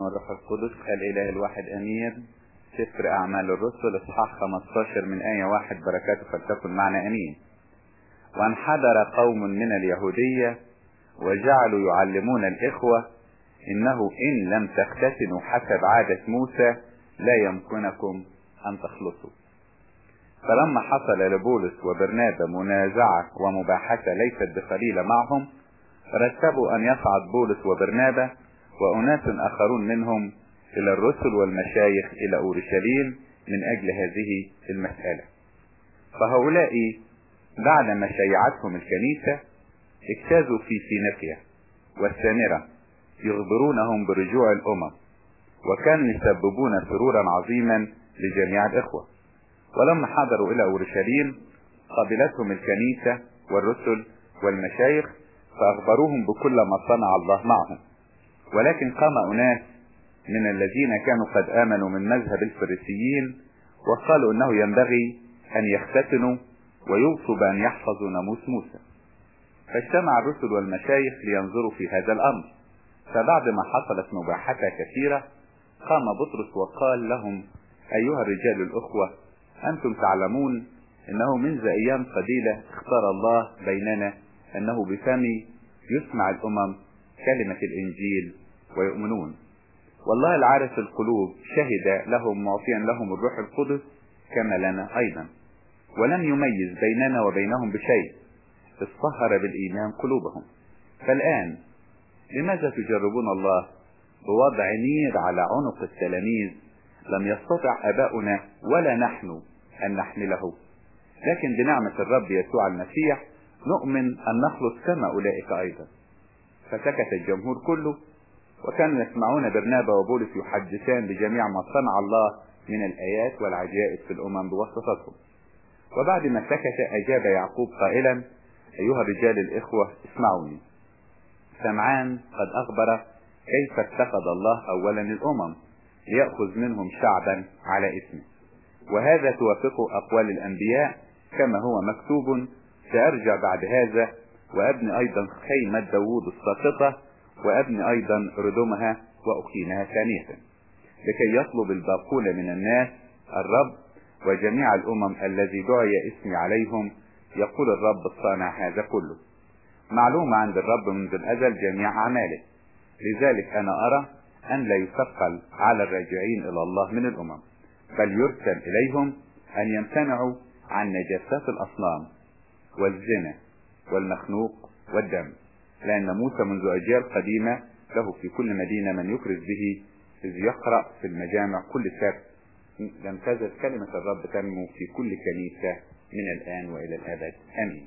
والروح القدس الإله الواحد أمين سفر أعمال الرسل إصحاح 15 من آية واحد بركاته فلتكن معنا أمين وانحدر قوم من اليهودية وجعلوا يعلمون الإخوة إنه إن لم تختتنوا حسب عادة موسى لا يمكنكم أن تخلصوا فلما حصل لبولس وبرنابا منازعة ومباحثة ليست بقليلة معهم رتبوا أن يصعد بولس وبرنابا وأناس آخرون منهم إلى الرسل والمشايخ إلى أورشليم من أجل هذه المسألة فهؤلاء بعدما شيعتهم الكنيسة اجتازوا في سينافيا والسامرة يخبرونهم برجوع الأمم وكانوا يسببون سرورا عظيما لجميع الإخوة ولما حضروا إلى أورشليم قبلتهم الكنيسة والرسل والمشايخ فأخبروهم بكل ما صنع الله معهم ولكن قام أناس من الذين كانوا قد آمنوا من مذهب الفريسيين وقالوا أنه ينبغي أن يختتنوا ويوصوا بأن يحفظوا ناموس موسى فاجتمع الرسل والمشايخ لينظروا في هذا الأمر فبعد ما حصلت مباحثة كثيرة قام بطرس وقال لهم أيها الرجال الأخوة أنتم تعلمون أنه منذ أيام قليلة اختار الله بيننا أنه بفمي يسمع الأمم كلمة الإنجيل ويؤمنون والله العارف القلوب شهد لهم معطيا لهم الروح القدس كما لنا أيضا ولم يميز بيننا وبينهم بشيء اصطهر بالإيمان قلوبهم فالآن لماذا تجربون الله بوضع نير على عنق التلاميذ لم يستطع أباؤنا ولا نحن أن نحمله لكن بنعمة الرب يسوع المسيح نؤمن أن نخلص كما أولئك أيضا فسكت الجمهور كله وكانوا يسمعون برنابا وبولس يحدثان بجميع ما صنع الله من الآيات والعجائب في الأمم بواسطتهم وبعد ما سكت أجاب يعقوب قائلا أيها الرجال الإخوة اسمعوني سمعان قد أخبر كيف اتخذ الله أولا الأمم ليأخذ منهم شعبا على اسمه وهذا توافق أقوال الأنبياء كما هو مكتوب سأرجع بعد هذا وأبني أيضا خيمة داوود الساقطة وأبني أيضا ردمها وأقيمها ثانية لكي يطلب الباقون من الناس الرب وجميع الأمم الذي دعي اسمي عليهم يقول الرب الصانع هذا كله معلومة عند الرب منذ الأزل جميع أعماله لذلك أنا أرى أن لا يثقل على الراجعين إلى الله من الأمم بل يرسل إليهم أن يمتنعوا عن نجاسات الأصنام والزنا والمخنوق والدم لأن موسى منذ أجيال قديمة له في كل مدينة من يكرز به إذ يقرأ في المجامع كل سبت لم تزل كلمة الرب تنمو في كل كنيسة من الآن وإلى الأبد آمين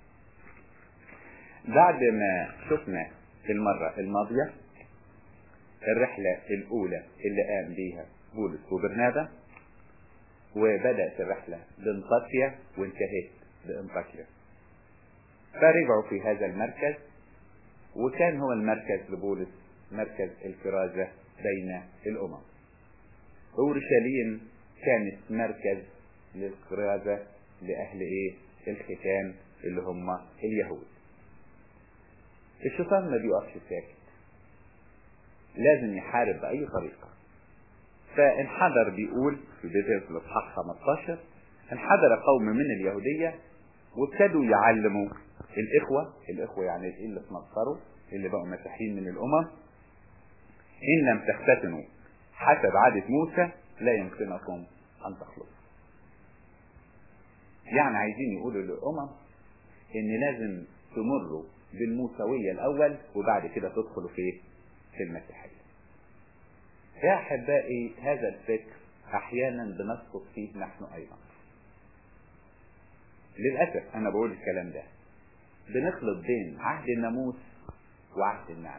بعد ما شفنا المرة الماضية الرحلة الأولى اللي قام بيها بولس وبرنابا وبدأت الرحلة بانطاكيا وانتهت بانطاكيا فرجعوا في هذا المركز وكان هو المركز لبولس مركز الكرازة بين الأمم أورشليم كانت مركز للكرازة لأهل إيه الختان اللي هم اليهود الشيطان ما بيقفش ساكت لازم يحارب بأي طريقة فانحدر بيقول في بداية الإصحاح 15 انحدر قوم من اليهودية وابتدوا يعلموا الإخوة الإخوة يعني اللي اتنصروا اللي بقوا مسيحيين من الأمم إن لم تختتنوا حسب عادة موسى لا يمكنكم أن تخلصوا يعني عايزين يقولوا للأمم إن لازم تمروا بالموسوية الأول وبعد كده تدخلوا في في المسيحية يا أحبائي هذا الفكر أحيانا بنسقط فيه نحن أيضا للأسف أنا بقول الكلام ده بنخلط بين عهد الناموس وعهد النعمة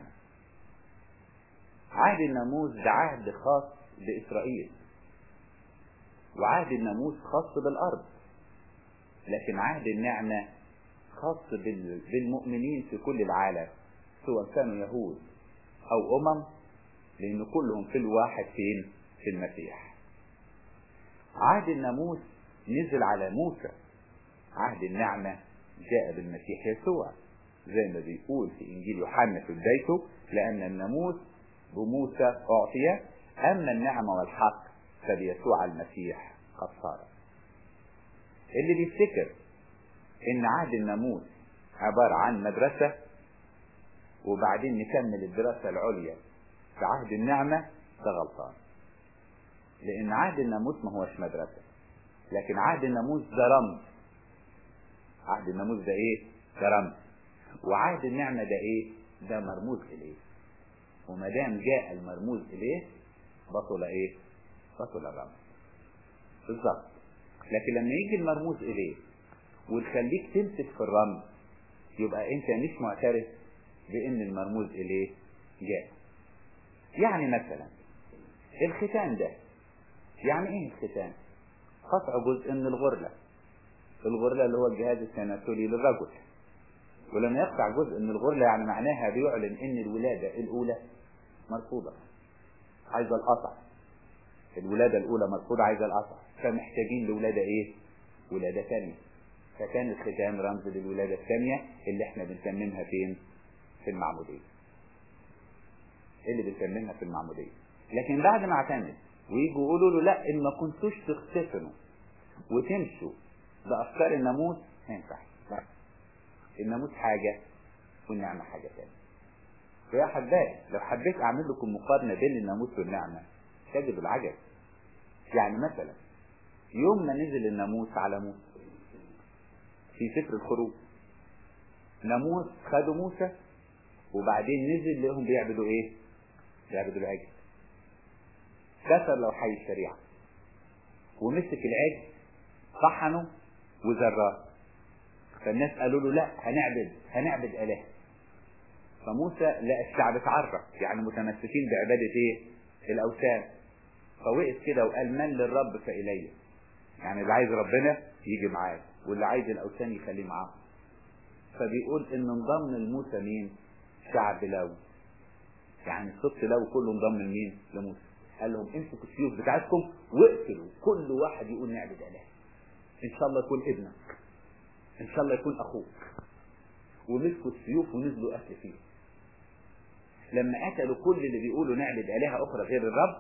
عهد الناموس ده عهد خاص بإسرائيل وعهد الناموس خاص بالأرض لكن عهد النعمة خاص بالمؤمنين في كل العالم سواء كانوا يهود أو أمم لأن كلهم في الواحد فين في المسيح عهد الناموس نزل على موسى عهد النعمة جاء بالمسيح يسوع زي ما بيقول في إنجيل يوحنا في بدايته لأن الناموس بموسى أعطي أما النعمة والحق فبيسوع المسيح قد صار اللي بيفتكر إن عهد الناموس عبارة عن مدرسة وبعدين نكمل الدراسة العليا في عهد النعمة ده غلطان لأن عهد الناموس ما هوش مدرسة لكن عهد الناموس ده رمز عهد الناموس ده ايه؟ ده رمز وعهد النعمة ده ايه؟ ده مرموز إليه وما دام جاء المرموز إليه بطل ايه؟ بطل الرمز بالظبط لكن لما يجي المرموز إليه وتخليك تمسك في الرمز يبقى انت مش معترف بان المرموز اليه جاء يعني مثلا الختان ده يعني ايه الختان قطع جزء من الغرلة الغرلة اللي هو الجهاز التناسلي للرجل ولما يقطع جزء من الغرلة يعني معناها بيعلن ان الولادة الاولى مرفوضة عايزة القطع الولادة الاولى مرفوضة عايزة القطع فمحتاجين لولادة ايه ولادة ثانية فكان الختان رمز للولادة الثانية اللي احنا بنسممها فين في المعمودية اللي بنسممها في المعمودية لكن بعد ما اعتمد ويجوا يقولوا له لا ان ما كنتوش تختفنوا وتمشوا بافكار الناموس ما ينفعش لا الناموس حاجة والنعمة حاجة ثانية فيا حبايبي لو حبيت اعمل لكم مقارنة بين الناموس والنعمة تجد العجب يعني مثلا يوم ما نزل الناموس على موسى في سفر الخروج ناموس خدوا موسى وبعدين نزل لهم بيعبدوا ايه بيعبدوا العجل كسر لو حي الشريعة ومسك العجل طحنه وزراه فالناس قالوا له لا هنعبد هنعبد اله فموسى لا الشعب اتعرف يعني متمسكين بعبادة ايه الاوثان فوقف كده وقال من للرب فإليه يعني اللي عايز ربنا يجي معاه واللي عايز الاوثان يخليه معاه فبيقول ان انضم لموسى مين شعب لاوي يعني الصوت لاوي كله انضم لمين لموسى قال لهم امسكوا السيوف بتاعتكم واقتلوا كل واحد يقول نعبد اله ان شاء الله يكون ابنك ان شاء الله يكون اخوك ومسكوا السيوف ونزلوا قتل فيه لما قتلوا كل اللي بيقولوا نعبد الهه اخرى غير الرب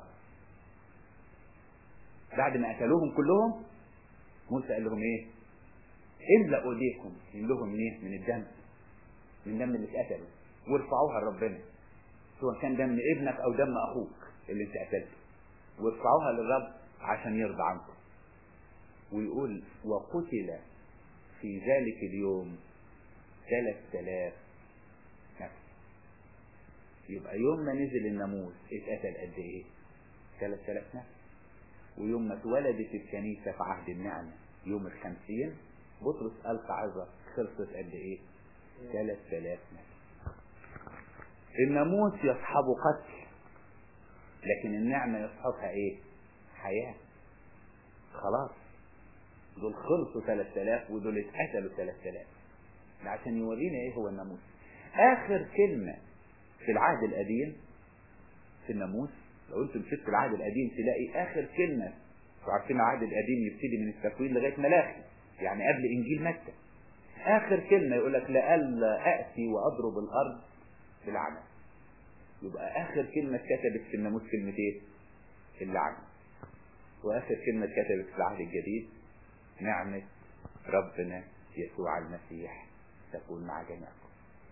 بعد ما قتلوهم كلهم موسى قال لهم ايه املأوا ايديكم لهم ايه من الدم من دم اللي اتقتلوا وارفعوها لربنا سواء كان دم ابنك او دم اخوك اللي انت قتلته وارفعوها للرب عشان يرضى عنكم ويقول وقتل في ذلك اليوم ثلاث آلاف نفس يبقى يوم ما نزل الناموس اتقتل قد ايه ثلاث آلاف نفس ويوم ما اتولدت الكنيسة في عهد النعمة يوم الخمسين بطرس ألقى عظة خلصت قد ايه ثلاث آلاف نفس الناموس يصحبه قتل لكن النعمة يصحبها ايه حياة خلاص دول خلصوا 3000 ودول اتقتلوا 3000 ده عشان يورينا ايه هو الناموس اخر كلمة في العهد القديم في الناموس لو انتم مشيت في العهد القديم تلاقي اخر كلمة انتوا عارفين العهد القديم يبتدي من التكوين لغاية ملاخي يعني قبل انجيل متى اخر كلمة يقول لك لألا اتي واضرب الارض بالعنف يبقى اخر كلمة اتكتبت في الناموس كلمة ايه اللعنة واخر كلمة اتكتبت في العهد الجديد نعمة ربنا يسوع المسيح تكون مع جميعكم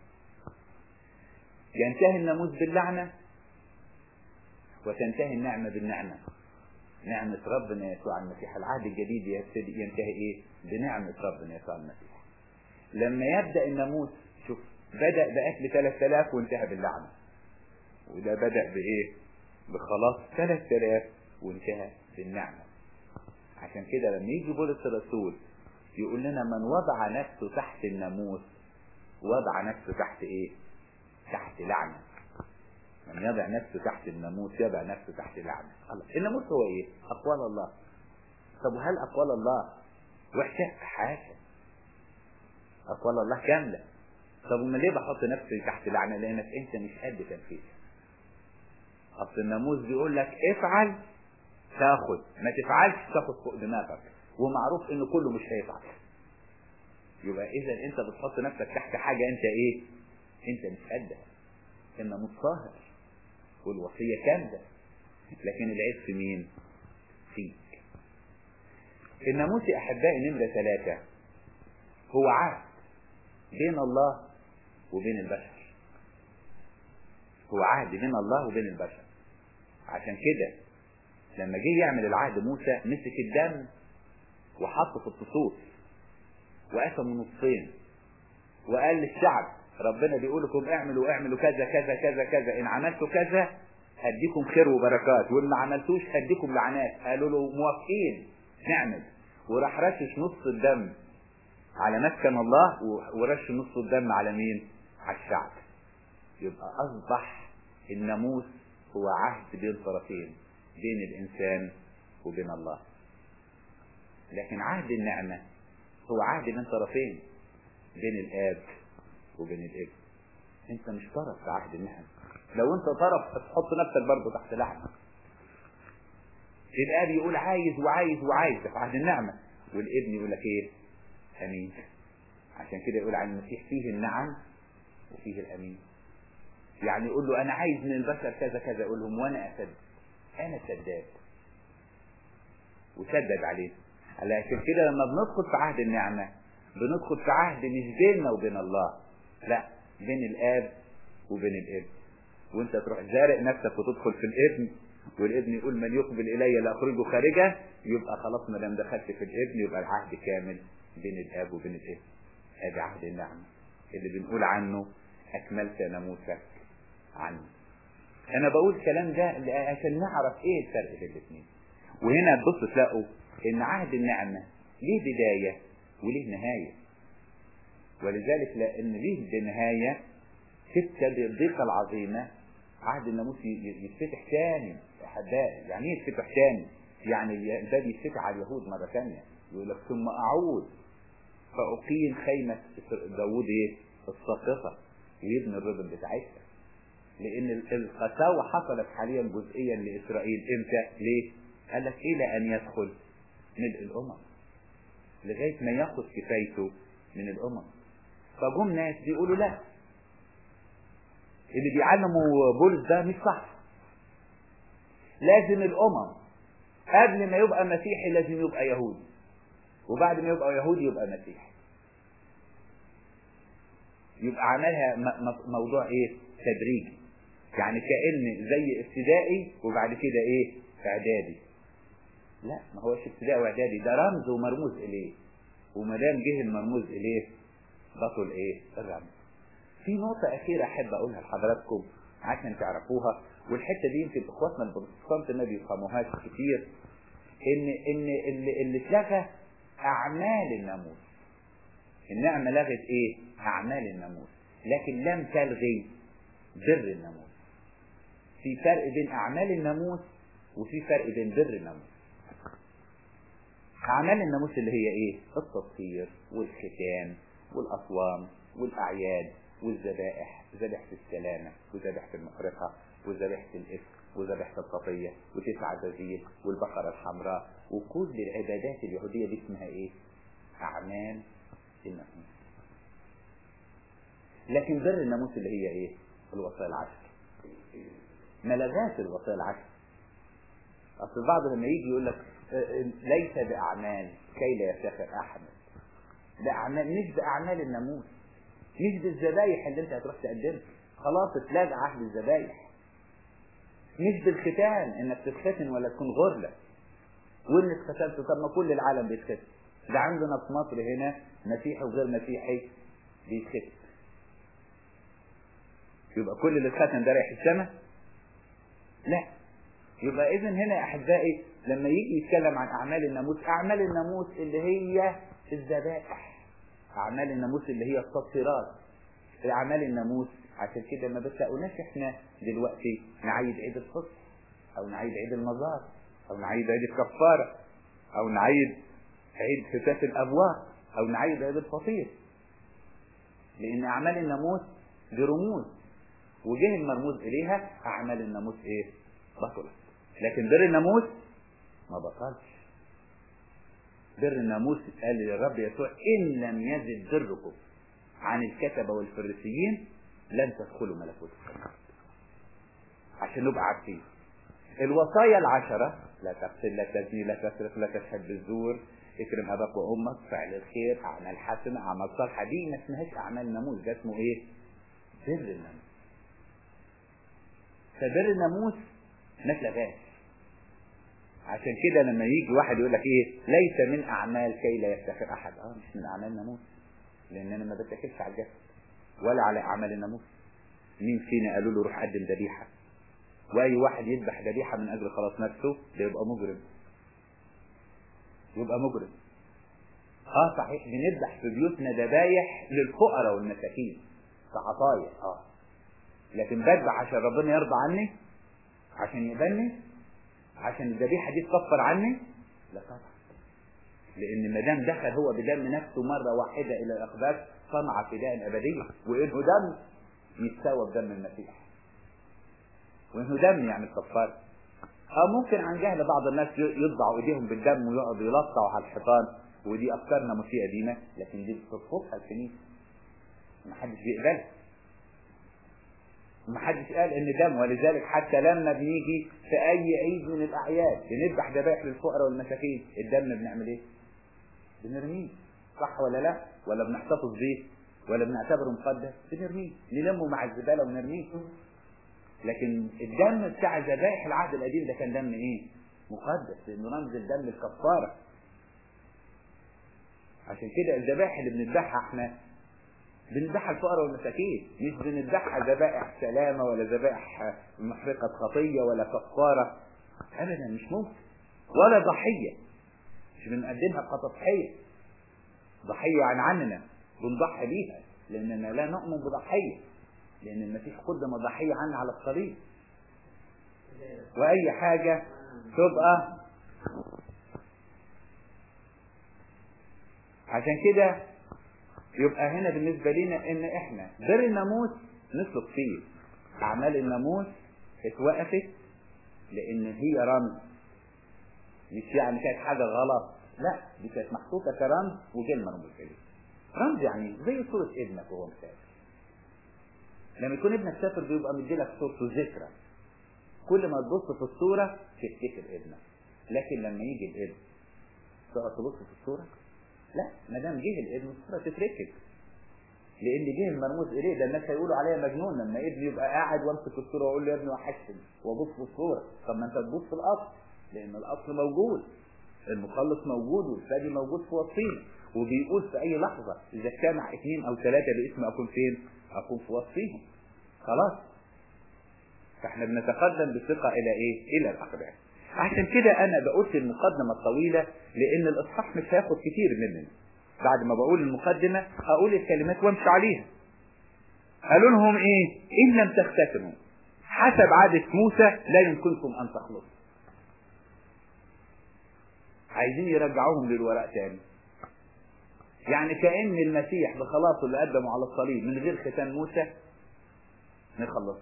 ينتهي الناموس باللعنة وتنتهي النعمة بالنعمة نعمة ربنا يسوع المسيح العهد الجديد يبتدي ينتهي ايه بنعمة ربنا يسوع المسيح لما يبدأ الناموس شوف بدأ بقتل 3000 وانتهى باللعنة وده بدأ بإيه بخلاص 3000 وانتهى بالنعمة عشان كده لما يجي بولس الرسول يقول لنا من وضع نفسه تحت الناموس وضع نفسه تحت ايه تحت لعنة من يضع نفسه تحت الناموس يضع نفسه تحت لعنة الله الناموس هو ايه اقوال الله طب وهل اقوال الله وحشة حاشا اقوال الله كاملة طب وما ليه بحط نفسي تحت لعنة لانك انت مش قد تنفيذ اصل الناموس بيقول لك افعل تاخد ما تفعلش تاخد فوق دماغك ومعروف ان كله مش هيفعل يبقى اذا انت بتحط نفسك تحت حاجة انت ايه انت مش قدها الناموس طاهر والوصية كاملة لكن العيب في مين فيك الناموس يا أحبائي نمرة ثلاثة هو عهد بين الله وبين البشر هو عهد بين الله وبين البشر عشان كده لما جه يعمل العهد موسى مسك الدم وحطه في الطصوص وقسمه نصين وقال للشعب ربنا بيقول لكم اعملوا اعملوا كذا كذا كذا كذا ان عملتوا كذا هديكم خير وبركات وان ما عملتوش هديكم لعنات قالوا له موافقين نعمل وراح رشش نص الدم على مسكن الله ورش نص الدم على مين على الشعب يبقى اصبح الناموس هو عهد بين طرفين بين الانسان وبين الله لكن عهد النعمة هو عهد بين طرفين بين الاب وبين الابن انت مش طرف في عهد النعمة لو انت طرف تحط نفسك برضه تحت لعنة الاب يقول عايز وعايز وعايز في عهد النعمة والابن يقول لك ايه امين عشان كده يقول عن المسيح فيه النعم وفيه الامين يعني يقول له انا عايز من البشر كذا كذا يقول لهم وانا اسد انا سداد وسدد عليه لكن كده لما بندخل في عهد النعمة بندخل في عهد مش بيننا وبين الله لا بين الاب وبين الابن وانت تروح زارق نفسك وتدخل في الابن والابن يقول من يقبل الي لاخرجه خارجه يبقى خلاص ما دام دخلت في الابن يبقى العهد كامل بين الاب وبين الابن ادي عهد النعمة اللي بنقول عنه اكملت ناموسك عني انا بقول الكلام ده عشان نعرف ايه الفرق بين الاثنين وهنا تبص تلاقوا ان عهد النعمة ليه بداية وليه نهاية ولذلك لان ليه نهاية تبقى الضيقة العظيمة عهد الناموس يتفتح تاني احبائي يعني ايه يتفتح تاني يعني الباب يتفتح على اليهود مرة ثانية يقول لك ثم اعود فاقيم خيمة داوود ايه الساقطة ويبني الربن بتاعتها لان القساوة حصلت حاليا جزئيا لاسرائيل امتى ليه قال لك الى ان يدخل ملء الامم لغاية ما ياخد كفايته من الامم فجم ناس بيقولوا لا اللي بيعلموا بولس ده مش صح لازم الامم قبل ما يبقى مسيحي لازم يبقى يهودي وبعد ما يبقى يهودي يبقى مسيحي يبقى عملها موضوع ايه تدريجي يعني كأن زي ابتدائي وبعد كده ايه اعدادي لا ما هوش ابتدائي واعدادي ده رمز ومرموز اليه وما دام جه المرموز اليه بطل ايه الرمز في نقطة أخيرة أحب أقولها لحضراتكم عشان تعرفوها والحتة دي يمكن إخواتنا البروتستانت ما بيفهموهاش كتير إن إن اللي, اللي اتلغى أعمال الناموس النعمة لغت إيه؟ أعمال الناموس لكن لم تلغي بر الناموس في فرق بين أعمال الناموس وفي فرق بين بر الناموس أعمال الناموس اللي هي إيه؟ التطهير والختان والأصوام والأعياد والذبائح ذبيحة السلامة وذبيحة المحرقة وذبيحة الإثم وذبيحة الخطية وتسع ذبيح والبقرة الحمراء وكل العبادات اليهودية دي اسمها إيه؟ أعمال الناموس لكن بر الناموس اللي هي إيه؟ الوصايا العشر ما لغاش الوصايا العشر أصل البعض لما يجي يقول لك ليس بأعمال كي لا يفتخر أحد بأعمال مش بأعمال الناموس مش بالذبايح اللي انت هتروح تقدمها خلاص اتلغى عهد الذبايح مش بالختان انك تتختن ولا تكون غرلة وان اتختنت طب ما كل العالم بيتختن ده عندنا في مصر هنا مسيحي وغير مسيحي بيتختن يبقى كل اللي اتختن ده رايح السماء لا يبقى اذا هنا يا احبائي لما يجي يتكلم عن اعمال الناموس اعمال الناموس اللي هي الذبائح اعمال الناموس اللي هي التطهيرات اعمال الناموس عشان كده ما بتلاقوناش احنا دلوقتي نعيد عيد الفطر او نعيد عيد المزار او نعيد عيد الكفارة او نعيد عيد فتاة الابواب او نعيد عيد الفطير لان اعمال الناموس دي رموز وجه المرموز اليها اعمال الناموس ايه بطلت لكن بر الناموس ما بطلش بر الناموس قال للرب يسوع إن لم يزد بركم عن الكتبة والفريسيين لن تدخلوا ملكوت السماء عشان نبقى عارفين الوصايا العشرة لا تقتل لا تزني لا تسرق لا تشهد بالزور اكرم اباك وامك فعل الخير اعمال حسنه اعمال صالحه دي ما اسمهاش اعمال ناموس ده اسمه ايه؟ بر الناموس فبر الناموس ما اتلغاش عشان كده لما يجي واحد يقول لك ايه ليس من اعمال كي لا يفتخر احد اه مش من اعمال الناموس لان انا ما بتكلش على الجسد ولا على اعمال الناموس مين فينا قالوا له روح قدم ذبيحه واي واحد يذبح ذبيحه من اجل خلاص نفسه ده يبقى مجرم يبقى مجرم اه صحيح بنذبح في بيوتنا ذبايح للفقراء والمساكين كعطايا اه لكن بذبح عشان ربنا يرضى عني عشان يقبلني عشان الذبيحه دي تكفر عني لا طبعا لان ما دام دخل هو بدم نفسه مره واحده الى الاقداس صنع فداء ابديه وانه دم يتساوى بدم المسيح وانه دم يعني الكفار اه ممكن عن جهل بعض الناس يضعوا ايديهم بالدم ويقعدوا يلطعوا على الحيطان ودي افكارنا مسيئه دينا لكن دي بترفضها الكنيسه ما حدش بيقبلها ما حدش قال ان دم ولذلك حتى لما بنيجي في اي عيد من الاعياد بنذبح ذبائح للفقراء والمساكين الدم بنعمل ايه؟ بنرميه صح ولا لا؟ ولا بنحتفظ بيه؟ ولا بنعتبره مقدس؟ بنرميه نلمه مع الزباله ونرميه لكن الدم بتاع ذبائح العهد القديم ده كان دم ايه؟ مقدس لانه رمز الدم الكفاره عشان كده الذبائح اللي بنذبحها احنا بنذبحها الفقراء والمساكين مش بنذبحها ذبائح سلامه ولا ذبائح محرقه خطيه ولا كفاره ابدا مش ممكن ولا ضحيه مش بنقدمها كتضحيه ضحيه عن عننا بنضحي بيها لاننا لا نؤمن بضحيه لان المسيح قدم ضحيه عنا على الصليب واي حاجه تبقى عشان كده يبقى هنا بالنسبه لنا ان احنا بر الناموس نسلك فيه اعمال الناموس اتوقفت لان هي رمز مش يعني كانت حاجه غلط لا دي كانت محطوطه كرمز وكلمه رمز اليه رمز يعني زي صوره ابنك وهو مسافر لما يكون ابنك سافر بيبقى مديلك صورته ذكرى كل ما تبص في الصوره تفتكر ابنك لكن لما يجي الابن تقعد تبص في الصوره لا ما دام جه الابن الصوره تتركب لان جه المرموز اليه ده الناس هيقولوا عليا مجنون لما ابني يبقى قاعد وامسك الصوره واقول له يا ابني وحشتني وابص في الصوره طب ما انت تبص في الاصل لان الاصل موجود المخلص موجود والفادي موجود في وسطينا وبيقول في اي لحظه اذا اجتمع اثنين او ثلاثه باسم اكون فين؟ اكون في وسطيهم خلاص فاحنا بنتقدم بثقه الى ايه؟ الى الاقدام عشان كده انا بقول المقدمه الطويله لان الاصحاح مش هياخد كتير مننا بعد ما بقول المقدمه هقول الكلمات وامشي عليها قالوا لهم ايه ان لم تختتموا حسب عادة موسى لا يمكنكم ان تخلصوا عايزين يرجعوهم للوراء تاني يعني كأن المسيح بخلاصه اللي قدمه على الصليب من غير ختان موسى نخلص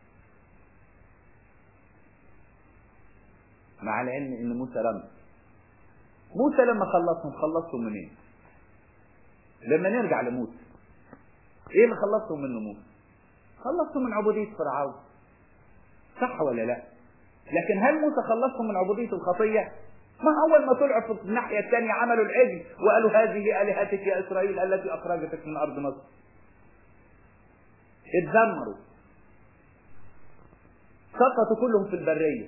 مع العلم ان موسى رمز موسى لما خلصهم خلصهم منين لما نرجع لموسى ايه اللي خلصهم منه موسى خلصهم من عبودية فرعون صح ولا لا لكن هل موسى خلصهم من عبودية الخطية ما اول ما طلعوا في الناحية الثانية عملوا العجل وقالوا هذه الهتك يا اسرائيل التي اخرجتك من ارض مصر اتذمروا سقطوا كلهم في البرية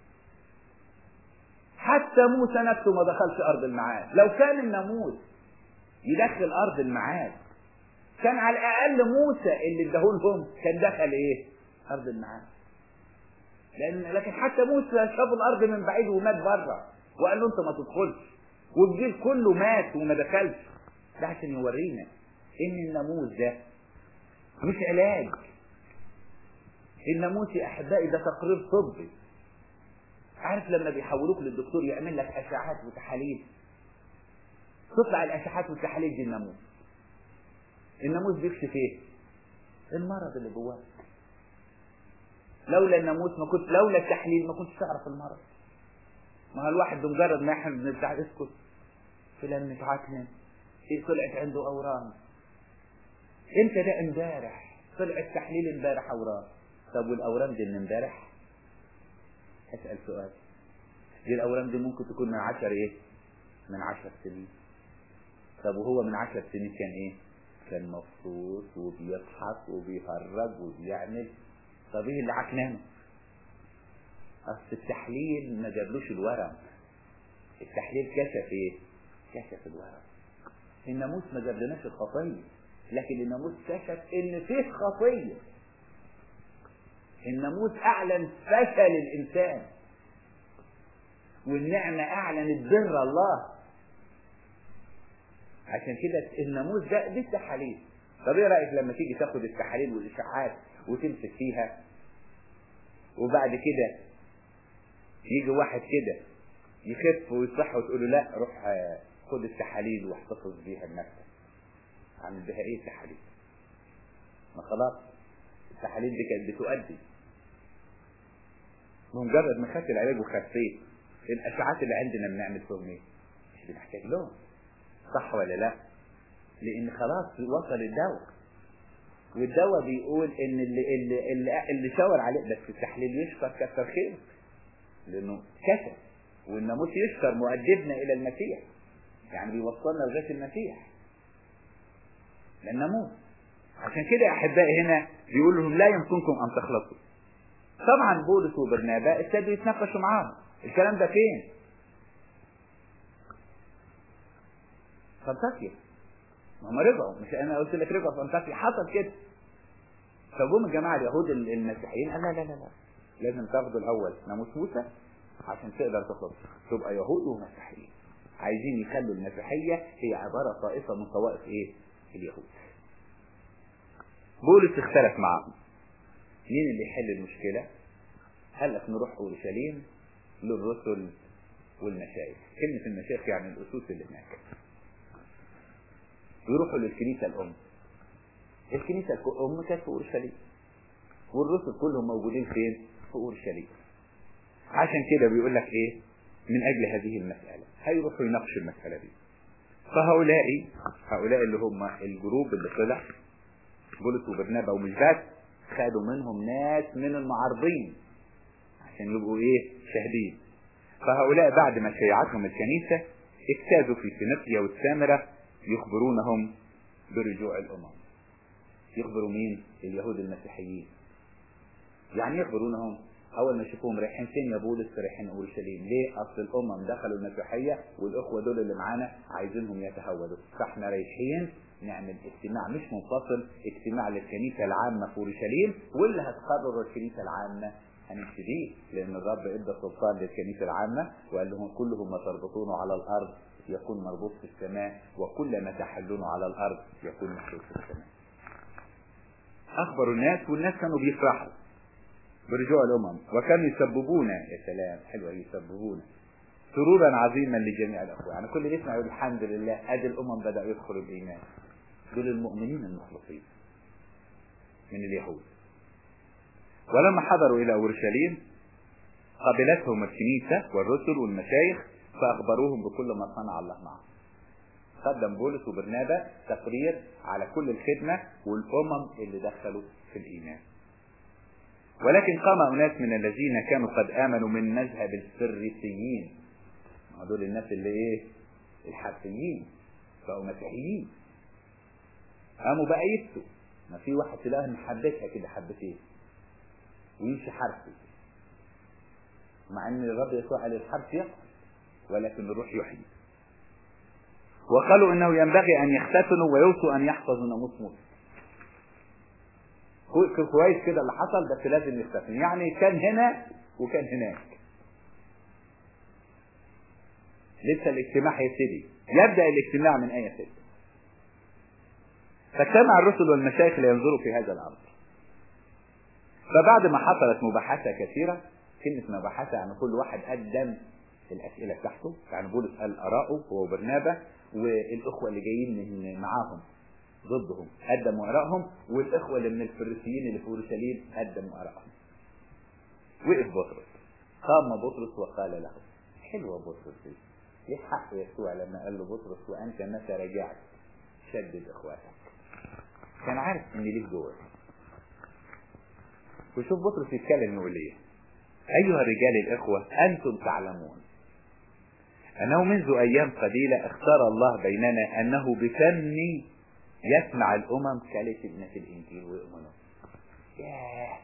حتى موسى نفسه ما دخلش ارض المعاد لو كان الناموس يدخل ارض المعاد كان على الاقل موسى اللي اداهولهم كان دخل ايه ارض المعاد لان لكن حتى موسى شاف الارض من بعيد ومات بره وقال له انت ما تدخلش والجيل كله مات وما دخلش ده عشان يورينا ان الناموس ده مش علاج الناموس يا احبائي ده تقرير طبي عارف لما بيحولوك للدكتور يعمل لك اشعات وتحاليل تطلع الاشعات والتحاليل دي الناموس الناموس بيكشف ايه المرض اللي جواك لولا الناموس ما كنت لولا التحليل ما كنتش تعرف المرض ما هو الواحد بمجرد ما احنا بنرجع اسكت فلان متعكنن ايه طلعت عنده اورام امتى ده امبارح طلع التحليل امبارح اورام طب والاورام دي من امبارح اسأل سؤال دي الاورام دي ممكن تكون من عشر ايه من عشر سنين طب وهو من عشر سنين كان ايه كان مبسوط وبيضحك وبيهرج وبيعمل طب ايه اللي عكنانه اصل التحليل ما جابلوش الورم التحليل كشف ايه كشف الورم الناموس ما جابلناش الخطيه لكن الناموس كشف ان فيه خطيه الناموس اعلن فشل الانسان والنعمه اعلنت بر الله عشان كده الناموس ده دي التحاليل طب ايه رايك لما تيجي تاخد التحاليل والاشاعات وتمسك فيها وبعد كده يجي واحد كده يخف ويصح وتقول له لا روح خد التحاليل واحتفظ بيها لنفسك عامل بها ايه التحاليل ما خلاص التحاليل دي كانت بتؤدي بمجرد ما خدت العلاج وخفيت الاشعاعات اللي عندنا بنعمل فيهم ايه مش بنحتاج لهم صح ولا لا لان خلاص وصل الدواء والدواء بيقول ان اللي اللي اللي, اللي شاور عليه بس التحليل يشكر كثر خيرك لانه كسب والناموس يشكر مؤدبنا الى المسيح يعني بيوصلنا لغايه المسيح الناموس عشان كده يا احبائي هنا بيقول لهم لا يمكنكم ان تخلصوا طبعا بولس وبرنابا ابتدوا يتناقشوا معاهم الكلام ده فين؟ في انطاكيا ما هم رجعوا مش انا قلت لك رجعوا في انطاكيا حصل كده فجم الجماعه اليهود المسيحيين قال لا لا لا لا لازم تاخدوا الاول ناموس موسى عشان تقدر تخلص تبقى يهود ومسيحيين عايزين يخلوا المسيحيه هي عباره طائفه من طوائف ايه؟ اليهود بولس اختلف معاهم مين اللي يحل المشكله؟ قال لك نروح اورشليم للرسل والمشايخ كلمة المشايخ يعني الأسوس اللي هناك يروحوا للكنيسة الأم الكنيسة الأم كانت في أورشليم والرسل كلهم موجودين فين؟ في أورشليم عشان كده بيقول لك إيه؟ من أجل هذه المسألة هيروحوا يناقشوا المسألة دي فهؤلاء هؤلاء اللي هم الجروب اللي طلع بولس وبرنابا ومش بس خدوا منهم ناس من المعارضين عشان يبقوا ايه شاهدين فهؤلاء بعد ما شيعتهم الكنيسة اجتازوا في فينيقيا والسامرة يخبرونهم برجوع الأمم يخبروا مين اليهود المسيحيين يعني يخبرونهم أول ما يشوفوهم رايحين فين يا بولس رايحين أورشليم ليه أصل الأمم دخلوا المسيحية والأخوة دول اللي معانا عايزينهم يتهودوا فاحنا رايحين نعمل اجتماع مش منفصل اجتماع للكنيسة العامة في أورشليم واللي هتقرر الكنيسة العامة هنمشي بيه لأن الرب ادى سلطان للكنيسة العامة وقال لهم كلهم ما تربطونه على الأرض يكون مربوط في السماء وكل ما تحلونه على الأرض يكون محلول في السماء أخبروا الناس والناس كانوا بيفرحوا برجوع الأمم وكانوا يسببون يا سلام حلوة يسببون سرورا عظيما لجميع الأخوة يعني كل اللي يسمع يقول الحمد لله أدي الأمم بدأ يدخلوا الإيمان دول المؤمنين المخلصين من اليهود ولما حضروا إلى أورشليم قبلتهم الكنيسة والرسل والمشايخ فأخبروهم بكل ما صنع الله معهم قدم بولس وبرنابا تقرير على كل الخدمة والأمم اللي دخلوا في الإيمان ولكن قام أناس من الذين كانوا قد آمنوا من مذهب الفريسيين دول الناس اللي إيه الحرفيين بقوا مسيحيين قاموا بقى يفتوا ما في واحد تلاقيه محبتها كده حبتين ويمشي حرفي مع ان الرب يسوع عليه الحرف يقتل ولكن الروح يحيي وقالوا انه ينبغي ان يختتنوا ويوصوا ان يحفظوا ناموس موسى كويس كده اللي حصل بس لازم يختتن يعني كان هنا وكان هناك لسه الاجتماع هيبتدي يبدا الاجتماع من ايه ستة فاجتمع الرسل والمشايخ لينظروا في هذا الامر فبعد ما حصلت مباحثة كثيرة كلمة مباحثة يعني كل واحد قدم الأسئلة بتاعته يعني بولس قال آراءه هو وبرنابا والإخوة اللي جايين من معاهم ضدهم قدموا آرائهم والإخوة اللي من الفريسيين اللي في أورشليم قدموا آرائهم وقف بطرس قام بطرس وقال له حلوة بطرس دي ليه حق يسوع لما قال له بطرس وأنت متى رجعت شدد إخواتك كان عارف إن ليه دور وشوف بطرس يتكلم يقول ايه أيها الرجال الإخوة أنتم تعلمون أنه منذ أيام قليلة اختار الله بيننا أنه بفمي يسمع الأمم كلمة الإنجيل ويؤمنون ياه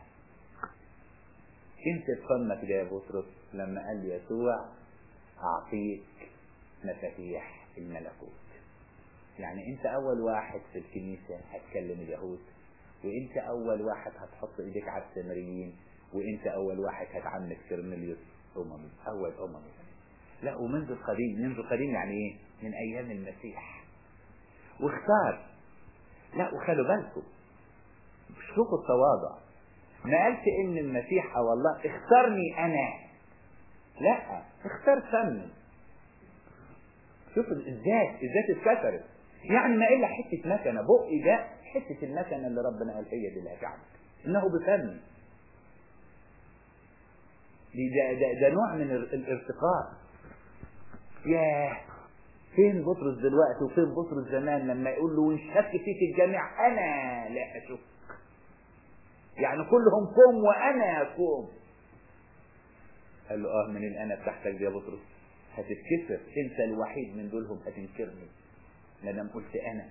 انت بفمك ده يا بطرس لما قال يسوع أعطيك مفاتيح الملكوت يعني انت اول واحد في الكنيسة هتكلم اليهود وانت اول واحد هتحط ايديك على السامريين وانت اول واحد هتعمل كرنيليوس اممي اول اممي لا ومنذ القديم منذ القديم يعني ايه من ايام المسيح واختار لا وخلوا بالكم شوفوا التواضع ما قالش ان المسيح او الله اختارني انا لا اختار فمي شوف الذات الذات اتكسرت يعني ما الا حته مكنه بقي ده حته المكنه اللي ربنا قال هي دي اللي هتعمل انه بفمي دي ده, ده, ده نوع من الارتقاء ياه فين بطرس دلوقتي وفين بطرس زمان لما يقول له وانشك فيك الجميع انا لا اشك يعني كلهم كوم وانا كوم قال له اه من الانا بتاعتك دي يا بطرس هتتكسر انت الوحيد من دولهم هتنكرني ما دام قلت انا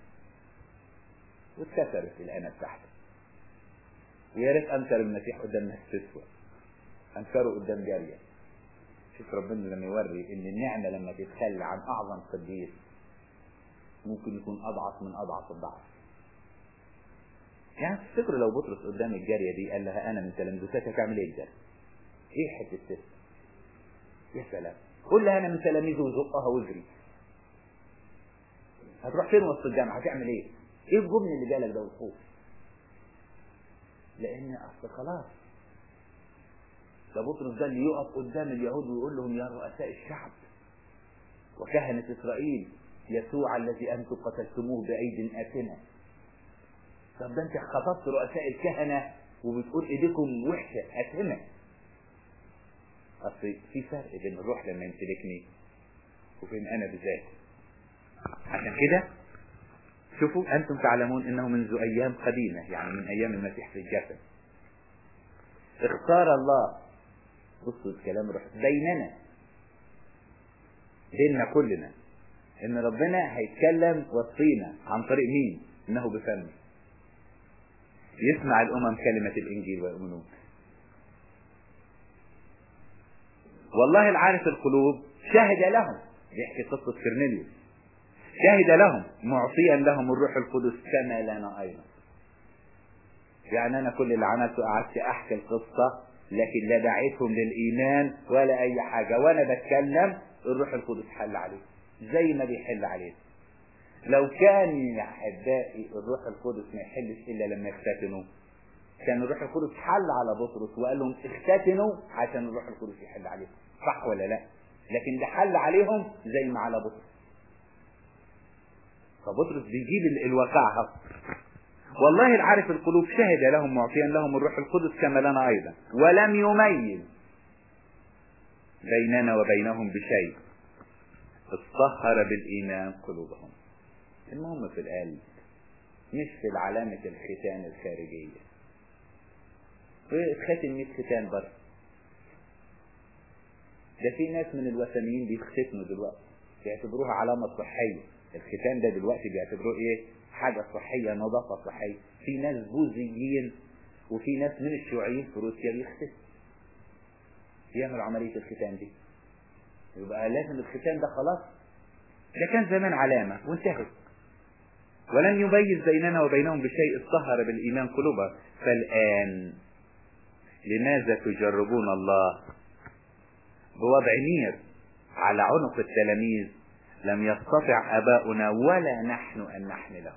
واتكسرت الانا بتاعته ويا ريت انكر المسيح قدام ناس تسوى انكره قدام جاريه شوف ربنا لما يوري ان النعمه لما تتخلى عن اعظم قديس ممكن يكون اضعف من اضعف الضعف يعني تفتكروا لو بطرس قدام الجاريه دي قال لها انا من تلامذتك اعمل ايه الجاريه؟ ايه حته الست؟ يا سلام قول لها انا من تلاميذه وزقها واجري هتروح فين وسط الجامعه هتعمل ايه؟ ايه الجبن اللي جالك ده والخوف؟ لان اصل خلاص ده بطرس ده اللي يقف قدام اليهود ويقول لهم يا رؤساء الشعب وكهنة إسرائيل يسوع الذي أنتم قتلتموه بأيد آثمة طب ده أنت خطبت رؤساء الكهنة وبتقول إيديكم وحشة آثمة أصل في فرق بين الروح لما يمتلكني وبين أنا بذاتي عشان كده شوفوا أنتم تعلمون أنه منذ أيام قديمة يعني من أيام المسيح في الجسد اختار الله بصوا الكلام روح بيننا بيننا كلنا ان ربنا هيتكلم وسطينا عن طريق مين انه بفمه يسمع الامم كلمة الانجيل ويؤمنون والله العارف القلوب شهد لهم يحكي قصة كرنيليوس شهد لهم معطيا لهم الروح القدس كما لنا ايضا يعني انا كل اللي عملته قعدت احكي القصة لكن لا دعيتهم للايمان ولا اي حاجة وانا بتكلم الروح القدس حل عليه زي ما بيحل عليه لو كان يا احبائي الروح القدس ما يحلش الا لما يختتنوا كان الروح القدس حل على بطرس وقال لهم اختتنوا عشان الروح القدس يحل عليهم صح ولا لا لكن ده حل عليهم زي ما على بطرس فبطرس بيجيب الواقعها والله العارف القلوب شهد لهم معطيا لهم الروح القدس كما لنا ايضا ولم يميز بيننا وبينهم بشيء اطهر بالايمان قلوبهم المهم في القلب مش في علامة الختان الخارجية ختم 100 ختان بره ده في ناس من الوثنيين بيختتنوا دلوقتي بيعتبروها علامة صحية الختان ده دلوقتي بيعتبروه ايه حاجة صحية نظافة صحية في ناس بوذيين وفي ناس من الشيوعيين في روسيا بيختتوا يعملوا عملية الختان دي يبقى لازم الختان ده خلاص ده كان زمان علامة وانتهت ولم يميز بيننا وبينهم بشيء اطهر بالإيمان قلوبا فالآن لماذا تجربون الله بوضع نير على عنق التلاميذ لم يستطع أباؤنا ولا نحن أن نحمله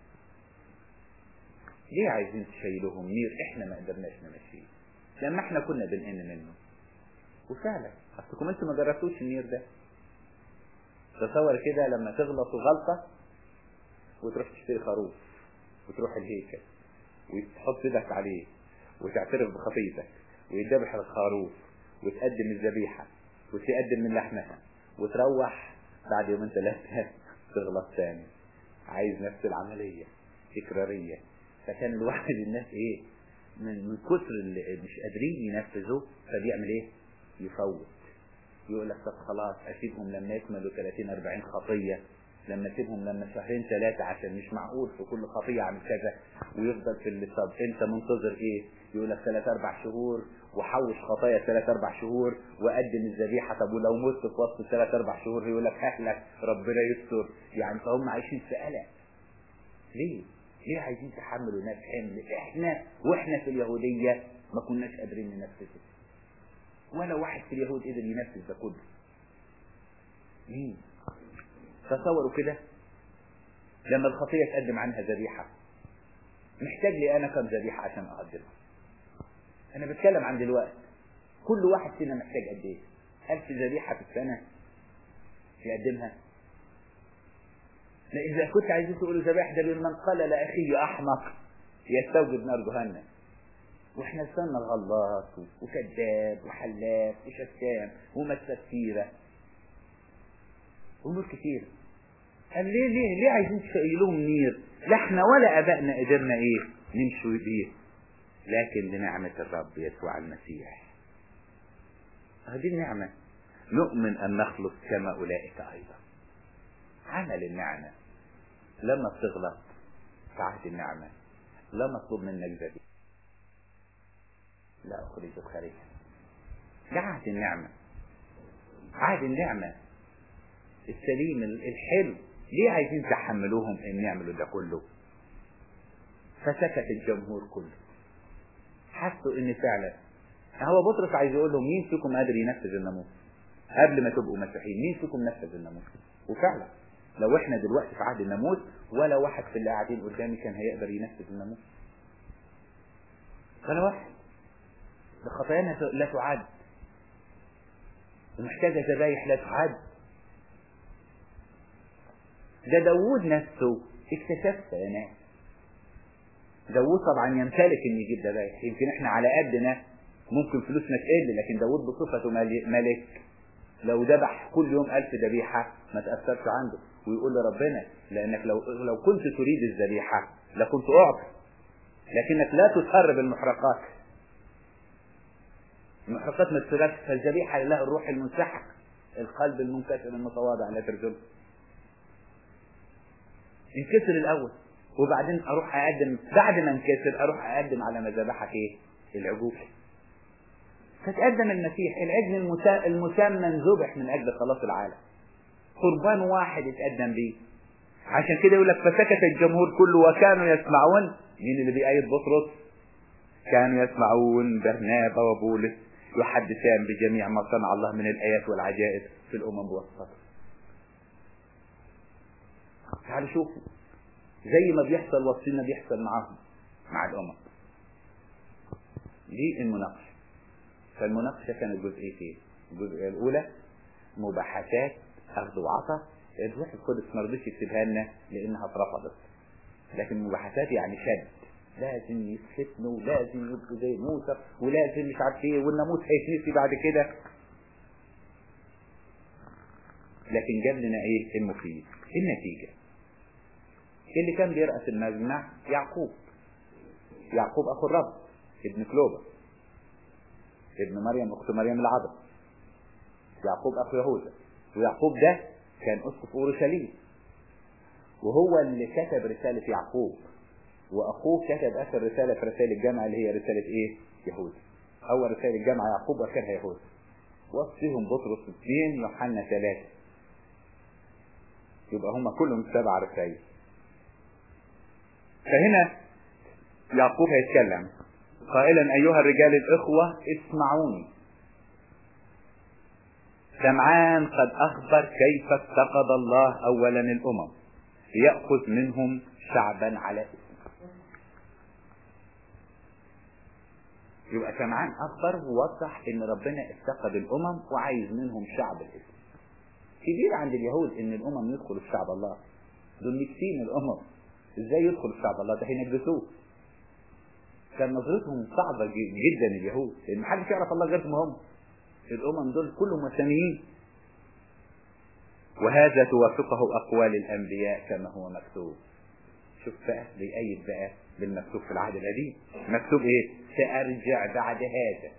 ليه عايزين تشيلوهم نير احنا ما قدرناش نمشيه لما احنا كنا بنقن منه وفعلا اصلكم انتوا ما جربتوش النير ده تصور كده لما تغلطوا غلطة وتروح تشتري خروف وتروح الهيكل وتحط ايدك عليه وتعترف بخطيتك ويذبح الخروف وتقدم الذبيحة وتقدم من لحمها وتروح بعد يومين ثلاثة تغلط تاني عايز نفس العملية تكرارية فكان الواحد الناس ايه من من كتر اللي مش قادرين ينفذوا فبيعمل ايه يفوت يقول لك طب خلاص اسيبهم لما يكملوا 30 40 خطيه لما اسيبهم لما شهرين ثلاثه عشان مش معقول في كل خطيه اعمل كذا ويفضل في اللي طب انت منتظر ايه يقول لك ثلاث اربع شهور وحوش خطايا ثلاث اربع شهور وقدم الذبيحه طب ولو مت في وسط ثلاث اربع شهور يقول لك اهلك ربنا يستر يعني فهم عايشين في قلق ليه؟ ليه عايزين تحملوا ناس حمل احنا واحنا في اليهوديه ما كناش قادرين ننفذه ولا واحد في اليهود قدر ينفذ ده كله مين تصوروا كده لما الخطيه تقدم عنها ذبيحه محتاج لي انا كم ذبيحه عشان اقدمها انا بتكلم عن دلوقتي كل واحد فينا محتاج قد ايه ألف ذبيحة في السنة يقدمها لا إذا كنت عايزين تقولوا ذبائح ده من قال لأخيه أحمق يستوجب نار جهنم واحنا لسنا غلط وكذاب وحلاف وشتام ومسكيرة أمور كتيرة قال ليه ليه ليه عايزين تشيلوهم نير لا احنا ولا ابائنا قدرنا ايه نمشوا بيه لكن بنعمة الرب يسوع المسيح هذه النعمة نؤمن أن نخلص كما أولئك أيضا عمل النعمة لما بتغلط في عهد النعمة لا مطلوب منك ذبيحة لا أخرج الخريف ده عهد النعمة عهد النعمة السليم الحلو ليه عايزين تحملوهم ان يعملوا ده كله فسكت الجمهور كله حسوا ان فعلا هو بطرس عايز يقول لهم مين فيكم قادر ينفذ الناموس قبل ما تبقوا مسيحيين مين فيكم نفذ الناموس وفعلا لو احنا دلوقتي في عهد الناموس ولا واحد في اللي قاعدين قدامي كان هيقدر ينفذ الناموس ولا واحد ده خطايانا لا تعد ومحتاجة ذبايح لا تعد ده داوود نفسه اكتشفها يا ناس داوود طبعا يمتلك ان يجيب ذبايح يمكن احنا على قدنا ممكن فلوسنا تقل لكن داوود بصفته ملك لو ذبح كل يوم ألف ذبيحة ما تأثرش عنده ويقول لربنا لأنك لو لو كنت تريد الذبيحة لكنت أعطي لكنك لا تسر بالمحرقات المحرقات ما تسرقش فالذبيحة لله الروح المنسحق القلب المنكسر المتواضع لا ترجمه انكسر الأول وبعدين أروح أقدم بعد ما انكسر أروح أقدم على مذبحك إيه؟ العجوف فتقدم المسيح العجل المسمى ذبح من أجل خلاص العالم قربان واحد اتقدم بيه عشان كده يقول لك فسكت الجمهور كله وكانوا يسمعون مين اللي بيأيد بطرس كانوا يسمعون برنابا وبولس يحدثان بجميع ما صنع الله من الآيات والعجائب في الأمم والسطر تعالوا شوفوا زي ما بيحصل وسطنا بيحصل معاهم مع الأمم دي المناقشة فالمناقشة كانت جزئيتين الجزئية الأولى مباحثات أخذ وعطاء الروح القدس ما رضيش يكتبها لنا لأنها اترفضت لكن مباحثات يعني شد لازم يسكتنوا ولازم يبقوا زي موسى ولازم مش عارف ايه والناموس هيتنسي بعد كده لكن جاب لنا ايه المفيد النتيجه اللي كان بيرأس المجمع يعقوب يعقوب اخو الرب ابن كلوبا ابن مريم اخت مريم العذراء يعقوب اخو يهوذا ويعقوب ده كان اسقف اورشليم وهو اللي كتب رسالة يعقوب واخوه كتب اخر رسالة في رسائل الجامعة اللي هي رسالة ايه يهوذا اول رسائل الجامعة يعقوب واخرها يهوذا وصفهم بطرس اثنين يوحنا ثلاثة يبقى هم كلهم سبع رسائل فهنا يعقوب هيتكلم قائلا ايها الرجال الاخوة اسمعوني سمعان قد اخبر كيف افتقد الله اولا الامم ليأخذ منهم شعبا على اسمه يبقى سمعان اخبر ووضح ان ربنا افتقد الامم وعايز منهم شعب الاسم كبير عند اليهود ان الامم يدخلوا في شعب الله دول نكسين الامم ازاي يدخلوا في شعب الله ده هينجسوه كان نظرتهم صعبة جدا اليهود لان محدش يعرف الله غيرهم هم الامم دول كلهم وثنيين وهذا توافقه اقوال الانبياء كما هو مكتوب شوف بقى بيأيد بقى بالمكتوب في العهد القديم مكتوب ايه سأرجع بعد هذا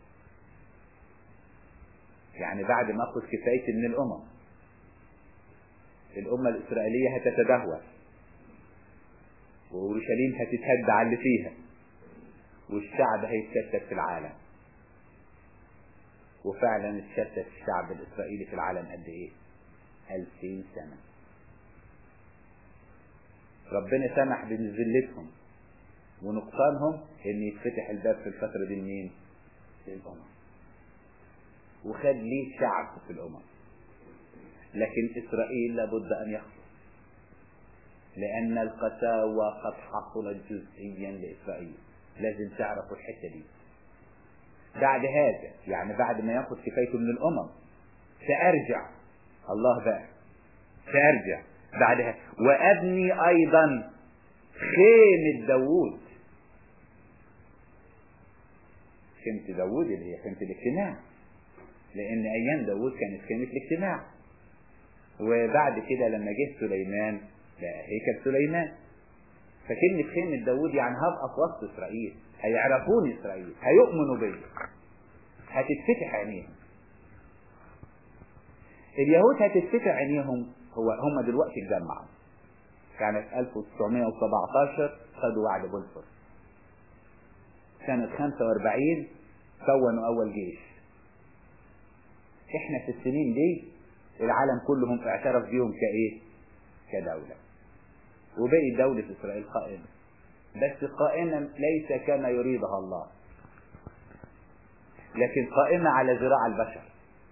يعني بعد ما أخذ كفايتي من الأمم الأمة الإسرائيلية هتتدهور وأورشليم هتتهد على اللي فيها والشعب هيتشتت في العالم وفعلا اتشتت الشعب الإسرائيلي في العالم قد إيه؟ ألفين سنة ربنا سمح بذلتهم ونقصانهم ان يتفتح الباب في الفترة دي لمين؟ للأمم وخد ليه شعب في الأمم لكن إسرائيل لابد أن يخسر لأن القساوة قد حصلت جزئيا لإسرائيل لازم تعرفوا الحتة دي بعد هذا يعني بعد ما ياخد كفايته من الأمم سأرجع الله بقى سأرجع بعدها وأبني أيضا خيمة داوود خيمة داوود اللي هي خيمة الاجتماع لأن أيام داوود كانت خيمة الاجتماع وبعد كده لما جه سليمان بقى هيكل سليمان فكلمة خيمة داوود يعني هبقى في وسط إسرائيل هيعرفوني إسرائيل هيؤمنوا بيا هتتفتح عينيهم اليهود هتتفتح عينيهم هو هم دلوقتي اتجمعوا كانت 1917 خدوا وعد بولفور سنة 45 كونوا أول جيش احنا في السنين دي العالم كلهم اعترف بيهم كايه كدولة وبقي دولة اسرائيل قائمة بس قائمة ليس كما يريدها الله لكن قائمة على ذراع البشر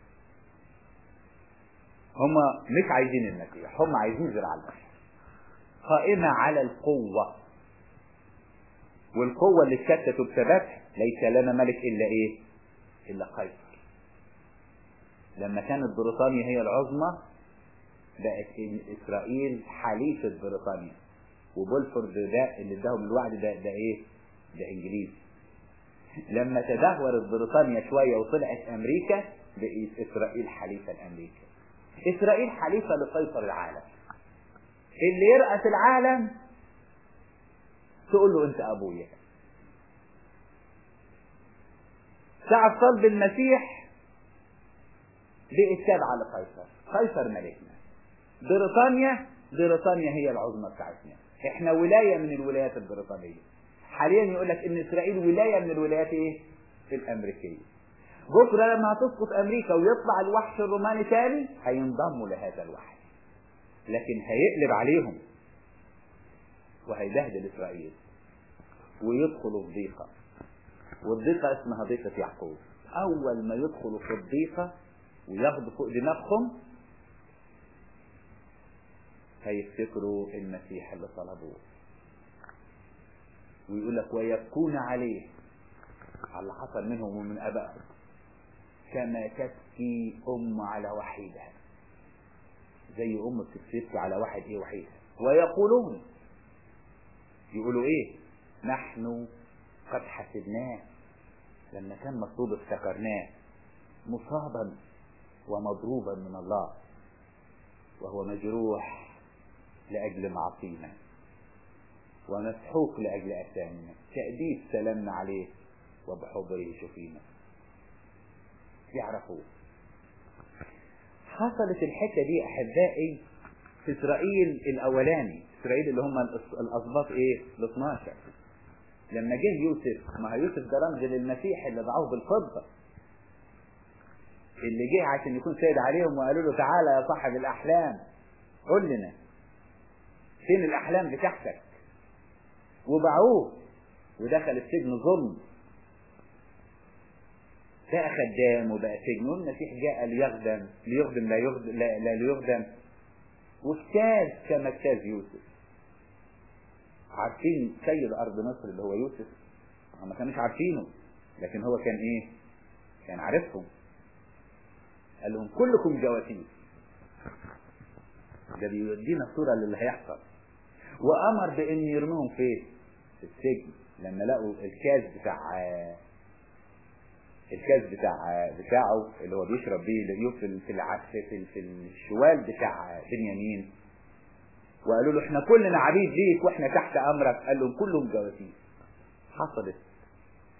هم مش عايزين المسيح هم عايزين ذراع البشر قائمة على القوة والقوة اللي اتشتت بسببها ليس لنا ملك إلا إيه؟ إلا قيصر لما كانت بريطانيا هي العظمى بقت إسرائيل حليفة بريطانيا وبولفورد ده اللي اداهم الوعد ده ده إيه؟ ده إنجليز لما تدهورت بريطانيا شوية وطلعت أمريكا بقت إسرائيل حليفة لأمريكا إسرائيل حليفة لقيصر العالم اللي يرأس العالم تقول له انت ابويا ساعة صلب المسيح بقت تابعة لقيصر قيصر ملكنا بريطانيا بريطانيا هي العظمى بتاعتنا احنا ولاية من الولايات البريطانية حاليا يقول لك ان اسرائيل ولاية من الولايات ايه الامريكية بكرة لما هتسقط امريكا ويطلع الوحش الروماني تاني هينضموا لهذا الوحش لكن هيقلب عليهم وهيبهدل اسرائيل ويدخلوا في ضيقه والضيقه اسمها ضيقه يعقوب اول ما يدخلوا في الضيقه وياخدوا فوق دماغهم هيفتكروا المسيح اللي طلبوه ويقول لك ويبكون عليه على اللي حصل منهم ومن ابائهم كما تبكي ام على وحيدها زي ام بتبكي على واحد ايه وحيدها ويقولون يقولوا ايه نحن قد حسبناه لما كان مطلوب افتكرناه مصابا ومضروبا من الله وهو مجروح لأجل معصينا ومسحوق لأجل أثامنا تأديب سلامنا عليه وبحضره شفينا يعرفوه حصلت الحتة دي أحبائي في إسرائيل الأولاني إسرائيل اللي هم الأسباط إيه؟ ال 12 لما جه يوسف ما هو يوسف ده رمز للمسيح اللي ضعوه بالفضة اللي جه عشان يكون سيد عليهم وقالوا له تعالى يا صاحب الأحلام قول لنا فين الأحلام بتاعتك وباعوه ودخل السجن ظلم بقى خدام وبقى سجن والمسيح جاء ليخدم ليخدم لا يخدم لا, لا ليخدم واجتاز كما اجتاز يوسف عارفين سيد ارض مصر اللي هو يوسف هم ما كانوش عارفينه لكن هو كان ايه كان عارفهم قال لهم كلكم جواسيس ده بيدينا صوره للي هيحصل وامر بان يرميهم فين في السجن لما لقوا الكاس بتاع الكاس بتاع بتاعه اللي هو بيشرب بيه في في في, في الشوال بتاع بنيامين وقالوا له احنا كلنا عبيد ليك واحنا تحت امرك قال لهم كلهم جواسيس حصلت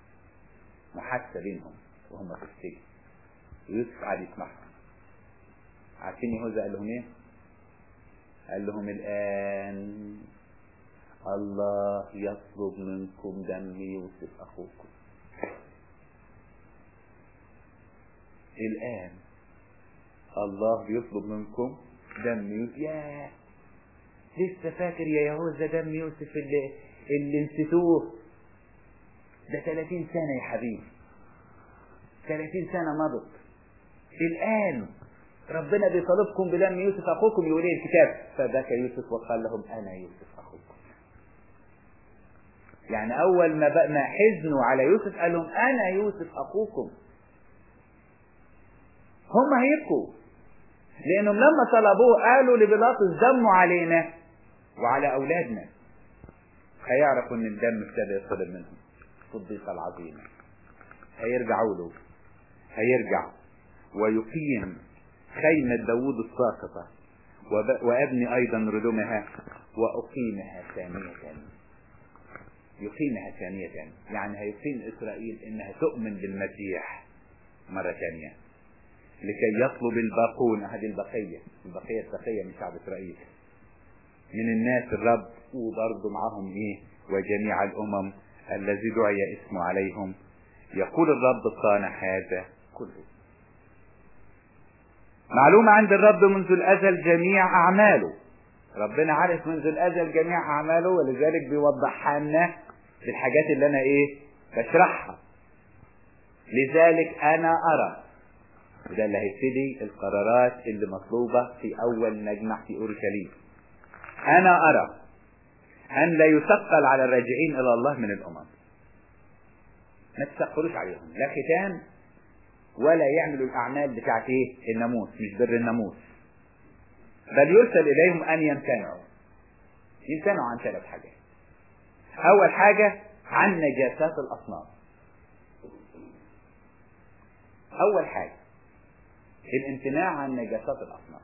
محادثة بينهم وهم في السجن ويوسف قعد يسمعهم عارفين يهوذا قال لهم ايه؟ قال لهم الآن الله يطلب منكم دم يوسف أخوكم الآن الله بيطلب منكم دم يوسف ياه لسه فاكر يا يهوذا دم يوسف اللي اللي نسيتوه ده 30 سنة يا حبيبي 30 سنة مضت الآن ربنا بيطالبكم بدم يوسف أخوكم يقول إيه الكتاب فبكى يوسف وقال لهم أنا يوسف أخوكم يعني أول ما بقى ما حزنوا على يوسف قال لهم أنا يوسف أخوكم هم هيبكوا لأنهم لما طلبوه قالوا لبيلاطس دموا علينا وعلى أولادنا هيعرفوا إن الدم ابتدى يطلب منهم الصديقة العظيمة هيرجعوا له هيرجع ويقيم خيمة داوود الساقطة وأبني أيضا ردمها وأقيمها ثانية يقيمها ثانية يعني هيقيم إسرائيل إنها تؤمن بالمسيح مرة ثانية لكي يطلب الباقون هذه البقية البقية التقية من شعب إسرائيل من الناس الرب وبرضه معهم إيه وجميع الأمم الذي دعي اسمه عليهم يقول الرب صانع هذا كله معلومة عند الرب منذ الأزل جميع أعماله ربنا عارف منذ الأزل جميع أعماله ولذلك بيوضحها لنا في الحاجات اللي أنا إيه بشرحها لذلك أنا أرى وده اللي هيبتدي القرارات اللي مطلوبة في أول مجمع في أورشليم أنا أرى أن لا يثقل على الراجعين إلى الله من الأمم ما تثقلوش عليهم لا ختان ولا يعملوا الأعمال بتاعت إيه الناموس مش بر الناموس بل يرسل إليهم أن يمتنعوا يمتنعوا عن ثلاث حاجات أول حاجة عن نجاسات الأصنام أول حاجة الامتناع عن نجاسات الأصنام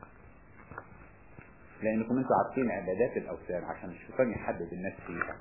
لأنكم أنتم عارفين عبادات الأوثان عشان الشيطان يحدد الناس فيها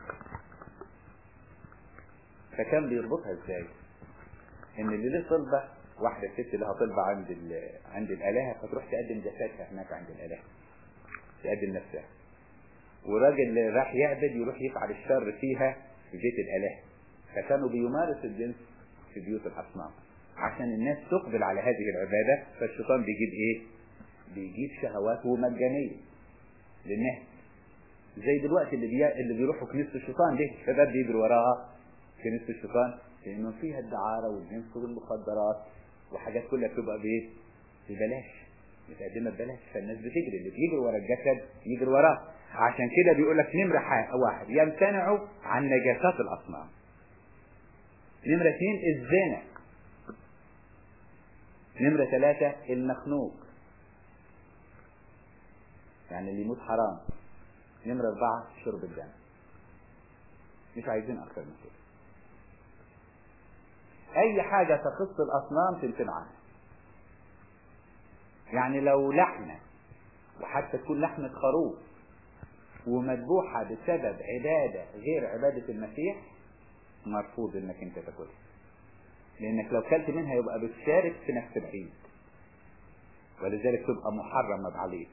فكان بيربطها ازاي؟ ان اللي له طلبه واحده ست لها طلبه عند عند الالهه فتروح تقدم جسدها هناك عند الالهه تقدم نفسها وراجل اللي راح يعبد يروح يفعل الشر فيها في بيت الالهه فكانوا بيمارس الجنس في بيوت الاصنام عشان الناس تقبل على هذه العباده فالشيطان بيجيب ايه؟ بيجيب شهواته مجانيه للناس زي دلوقتي اللي بي... اللي بيروحوا كنيسه الشيطان ليه؟ الشباب بيجري وراها كنيسه الشيطان لانه فيها الدعاره والجنس والمخدرات وحاجات كلها بتبقى بايه؟ ببلاش متقدمه ببلاش فالناس بتجري اللي بيجري ورا الجسد يجري وراه عشان كده بيقول لك نمره واحد يمتنعوا عن نجاسات الاصنام نمره اثنين الزنا نمره ثلاثه المخنوق يعني اللي يموت حرام نمره اربعه شرب الدم مش عايزين اكتر من كده اي حاجة تخص الاصنام تمتنع عنها يعني لو لحمة وحتى تكون لحمة خروف ومذبوحة بسبب عبادة غير عبادة المسيح مرفوض انك انت تاكلها لانك لو كلت منها يبقى بتشارك في نفس العيد ولذلك تبقى محرمة عليك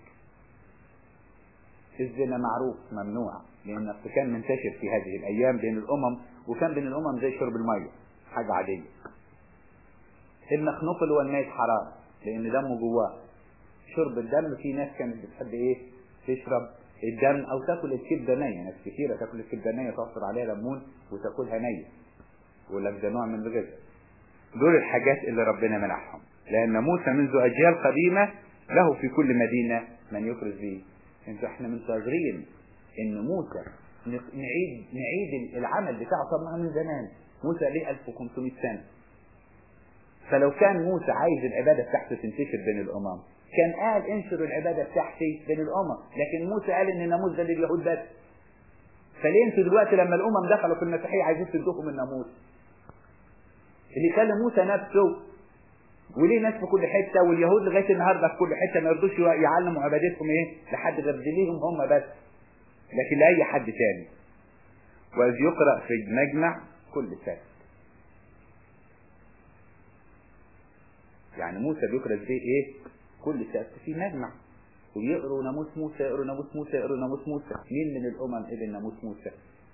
الزنا معروف ممنوع لان كان منتشر في هذه الايام بين الامم وكان بين الامم زي شرب الميه حاجة عادية المخنوق اللي هو الميت حرام لأن دمه جواه شرب الدم في ناس كانت بتحب إيه تشرب الدم أو تاكل الكبدة نية ناس كثيرة تاكل الكبدة نية تعصر عليها ليمون وتاكلها نية يقول لك ده نوع من الغذاء دول الحاجات اللي ربنا منعهم لأن موسى منذ أجيال قديمة له في كل مدينة من يفرز به انتوا احنا منتظرين ان موسى نعيد نعيد العمل بتاعه طبعا من زمان موسى ليه 1500 سنة فلو كان موسى عايز العبادة بتاعته تنتشر بين الأمم كان قال انشروا العبادة بتاعتي بين الأمم لكن موسى قال ان الناموس ده لليهود بس فليه انتوا دلوقتي لما الأمم دخلوا في المسيحية عايزين تدوكم الناموس اللي كلم موسى نفسه وليه ناس في كل حتة واليهود لغاية النهاردة في كل حتة ما يرضوش يعلموا عبادتهم ايه لحد غير ليهم هم بس لكن لأي حد تاني وإذ يقرأ في المجمع كل سنة يعني موسى بيكرز بيه ايه كل سبت في مجمع ويقروا ناموس موسى يقروا ناموس موسى يقروا ناموس موسى مين من الامم قبل ناموس موسى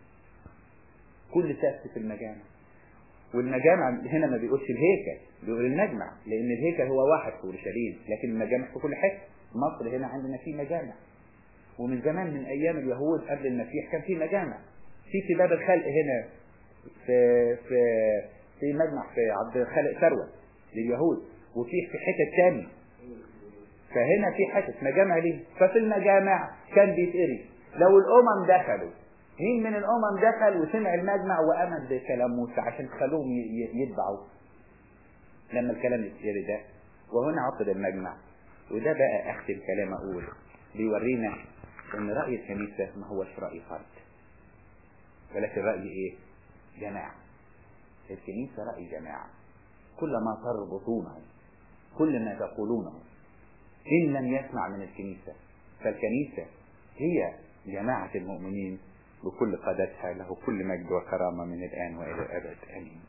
كل سبت في المجامع والمجامع هنا ما بيقولش الهيكل بيقول المجمع لان الهيكل هو واحد في اورشليم لكن المجامع في كل حته مصر هنا عندنا في مجامع ومن زمان من ايام اليهود قبل المسيح كان في مجامع في في باب الخلق هنا في في في مجمع في عبد الخالق ثروت لليهود وفي في حتت تاني فهنا في حتت مجامع ليه ففي المجامع كان بيتقري لو الامم دخلوا مين من الامم دخل وسمع المجمع وامن بكلام موسى عشان تخلوهم يتبعوا لما الكلام يتقري ده وهنا عقد المجمع وده بقى اختم كلام اقول بيورينا ان رأي الكنيسة ما هوش رأي فرد ولكن رأي ايه جماعة الكنيسة رأي جماعة كل ما تربطونه كل ما تقولونه إن لم يسمع من الكنيسة فالكنيسة هي جماعة المؤمنين بكل قادتها له كل مجد وكرامة من الآن وإلى الأبد آمين